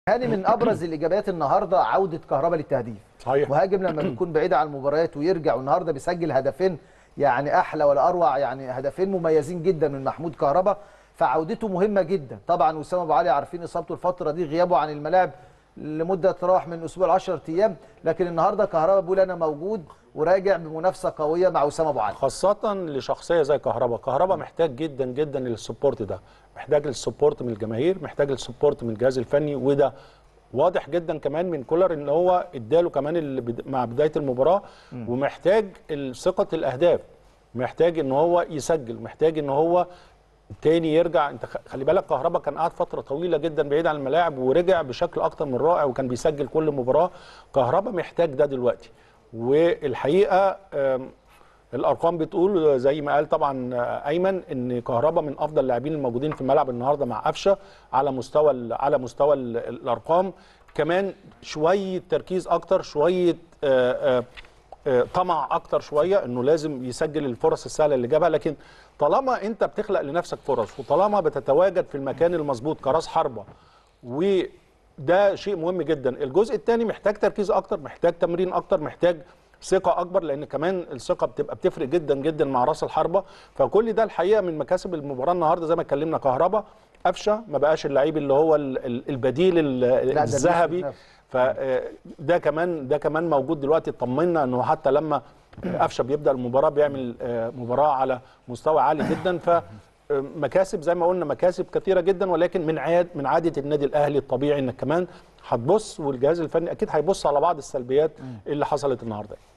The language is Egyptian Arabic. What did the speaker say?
هاني من ابرز الايجابيات النهارده عوده كهربا للتهديف صحيح مهاجم لما بيكون بعيد عن المباريات ويرجع والنهارده بيسجل هدفين يعني احلى ولا اروع يعني هدفين مميزين جدا من محمود كهربا فعودته مهمه جدا طبعا وسام ابو علي عارفين اصابته الفتره دي غيابه عن الملاعب لمده تراوح من اسبوع ل 10 ايام لكن النهارده كهربا بيقول انا موجود وراجع بمنافسه قويه مع وسام ابو علي خاصة لشخصية زي كهربا كهربا محتاج جدا جدا للسبورت ده محتاج السبورت من الجماهير محتاج السبورت من الجهاز الفني وده واضح جدا كمان من كولر ان هو اداله كمان اللي بد- مع بدايه المباراه ومحتاج ثقه الاهداف محتاج ان هو يسجل محتاج ان هو تاني يرجع انت خ- خلي بالك كهربا كان قاعد فتره طويله جدا بعيد عن الملاعب ورجع بشكل اكتر من رائع وكان بيسجل كل مباراه كهربا محتاج ده دلوقتي والحقيقه آم، الارقام بتقول زي ما قال طبعا ايمن ان كهربا من افضل اللاعبين الموجودين في الملعب النهارده مع قفشه على مستوى ال- على مستوى ال- الارقام كمان شويه تركيز اكتر شويه آه، آه، آه، طمع اكتر شويه انه لازم يسجل الفرص السهله اللي جابها لكن طالما انت بتخلق لنفسك فرص وطالما بتتواجد في المكان المظبوط كراس حربه وده شيء مهم جدا الجزء الثاني محتاج تركيز اكتر محتاج تمرين اكتر محتاج ثقه اكبر لان كمان الثقه بتبقى بتفرق جدا جدا مع راس الحربه فكل ده الحقيقه من مكاسب المباراه النهارده زي ما اتكلمنا كهربا قفشه ما بقاش اللعيب اللي هو ال- ال- البديل ال- ده الذهبي بيثبت نفسه. فده كمان ده كمان موجود دلوقتي اطمنا انه حتى لما قفشه بيبدا المباراه بيعمل آه، مباراه على مستوى عالي جدا ف مكاسب زي ما قلنا مكاسب كثيره جدا ولكن من عاد من عاده النادي الاهلي الطبيعي انك كمان هتبص والجهاز الفني اكيد هيبص على بعض السلبيات اللي حصلت النهارده